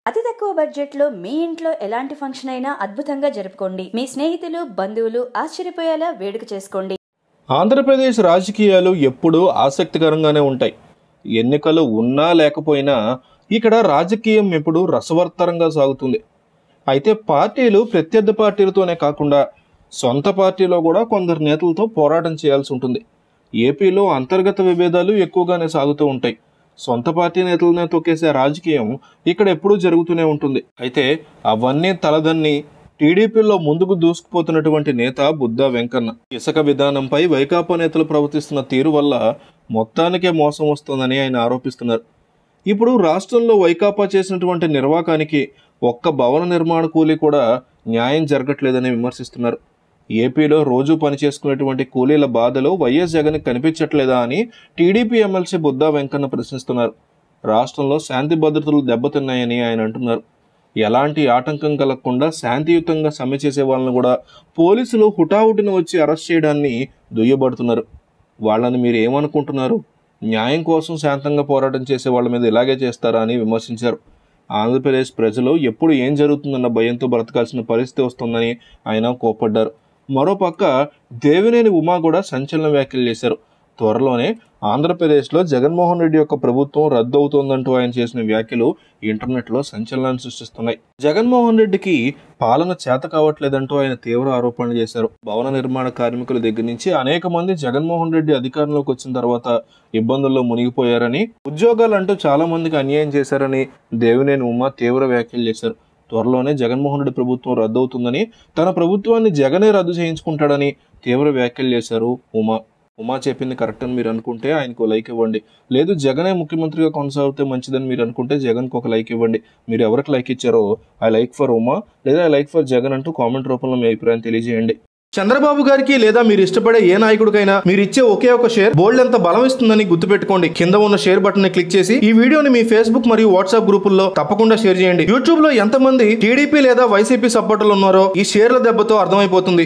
అతి తక్కువ బడ్జెట్లో మీ ఇంట్లో ఎలాంటి ఫంక్షన్ అయినా అద్భుతంగా జరుపుకోండి మీ స్నేహితులు బంధువులు ఆశ్చర్యపోయేలా వేడుక చేసుకోండి ఆంధ్రప్రదేశ్ రాజకీయాలు ఎప్పుడూ ఆసక్తికరంగానే ఉంటాయి ఎన్నికలు ఉన్నా లేకపోయినా ఇక్కడ రాజకీయం ఎప్పుడు రసవత్తరంగా సాగుతుంది అయితే పార్టీలు ప్రత్యర్థి పార్టీలతోనే కాకుండా సొంత పార్టీలో కూడా కొందరు నేతలతో పోరాటం చేయాల్సి ఉంటుంది ఏపీలో అంతర్గత విభేదాలు ఎక్కువగానే సాగుతూ ఉంటాయి సొంత పార్టీ నేతలనే తొక్కేసే రాజకీయం ఇక్కడ ఎప్పుడూ జరుగుతూనే ఉంటుంది అయితే అవన్నీ తలదన్ని టీడీపీలో ముందుకు దూసుకుపోతున్నటువంటి నేత బుద్ధా వెంకన్న ఇసుక విధానంపై వైకాపా నేతలు ప్రవర్తిస్తున్న తీరు వల్ల మొత్తానికే మోసం వస్తోందని ఆయన ఆరోపిస్తున్నారు ఇప్పుడు రాష్ట్రంలో వైకాపా చేసినటువంటి నిర్వాకానికి ఒక్క భవన నిర్మాణ కూలీ కూడా న్యాయం జరగట్లేదని విమర్శిస్తున్నారు ఏపీలో రోజు పనిచేసుకునేటువంటి కూలీల బాధలు వైఎస్ జగన్ కనిపించట్లేదా అని టీడీపీ ఎమ్మెల్సీ బుద్ధా వెంకన్న ప్రశ్నిస్తున్నారు రాష్ట్రంలో శాంతి భద్రతలు దెబ్బతిన్నాయని ఆయన అంటున్నారు ఎలాంటి ఆటంకం కలగకుండా శాంతియుతంగా సమ్మె చేసే వాళ్ళని కూడా పోలీసులు హుటాహుటిన వచ్చి అరెస్ట్ చేయడాన్ని దుయ్యబడుతున్నారు వాళ్ళని మీరు ఏమనుకుంటున్నారు న్యాయం కోసం శాంతంగా పోరాటం చేసే వాళ్ళ మీద ఇలాగే చేస్తారా అని విమర్శించారు ఆంధ్రప్రదేశ్ ప్రజలు ఎప్పుడు ఏం జరుగుతుందన్న భయంతో బ్రతకాల్సిన పరిస్థితి వస్తుందని ఆయన కోప్పడ్డారు మరోపక్క దేవినేని ఉమా కూడా సంచలన వ్యాఖ్యలు చేశారు త్వరలోనే ఆంధ్రప్రదేశ్లో జగన్మోహన్ రెడ్డి యొక్క ప్రభుత్వం రద్దు అవుతోందంటూ ఆయన చేసిన వ్యాఖ్యలు ఇంటర్నెట్లో సంచలనాన్ని సృష్టిస్తున్నాయి జగన్మోహన్ రెడ్డికి పాలన చేత కావట్లేదంటూ ఆయన తీవ్ర ఆరోపణలు చేశారు భవన నిర్మాణ కార్మికుల దగ్గర నుంచి అనేక మంది జగన్మోహన్ రెడ్డి అధికారంలోకి వచ్చిన తర్వాత ఇబ్బందుల్లో మునిగిపోయారని ఉద్యోగాలంటూ చాలా మందికి అన్యాయం చేశారని దేవినేని ఉమా తీవ్ర వ్యాఖ్యలు చేశారు త్వరలోనే జగన్మోహన్ రెడ్డి ప్రభుత్వం రద్దు అవుతుందని తన ప్రభుత్వాన్ని జగనే రద్దు చేయించుకుంటాడని తీవ్ర వ్యాఖ్యలు చేశారు ఉమా ఉమా చెప్పింది కరెక్ట్ అని మీరు అనుకుంటే ఆయనకు లైక్ ఇవ్వండి లేదు జగనే ముఖ్యమంత్రిగా కొనసాగితే మంచిదని మీరు అనుకుంటే జగన్కి ఒక లైక్ ఇవ్వండి మీరు ఎవరికి లైక్ ఇచ్చారో ఐ లైక్ ఫర్ ఉమా లేదా ఐ లైక్ ఫర్ జగన్ అంటూ కామెంట్ రూపంలో మీ అభిప్రాయం తెలియజేయండి చంద్రబాబు గారికి లేదా మీరు ఇష్టపడే ఏ నాయకుడికైనా మీరు ఇచ్చే ఒకే ఒక షేర్ బోల్డ్ ఎంత బలం ఇస్తుందని గుర్తుపెట్టుకోండి కింద ఉన్న షేర్ బటన్ ని క్లిక్ చేసి ఈ వీడియోని మీ ఫేస్బుక్ మరియు వాట్సాప్ గ్రూపుల్లో తప్పకుండా షేర్ చేయండి యూట్యూబ్ లో ఎంతమంది టీడీపీ లేదా వైసీపీ సపోర్టర్లు ఉన్నారో ఈ షేర్ల దెబ్బతో అర్థమైపోతుంది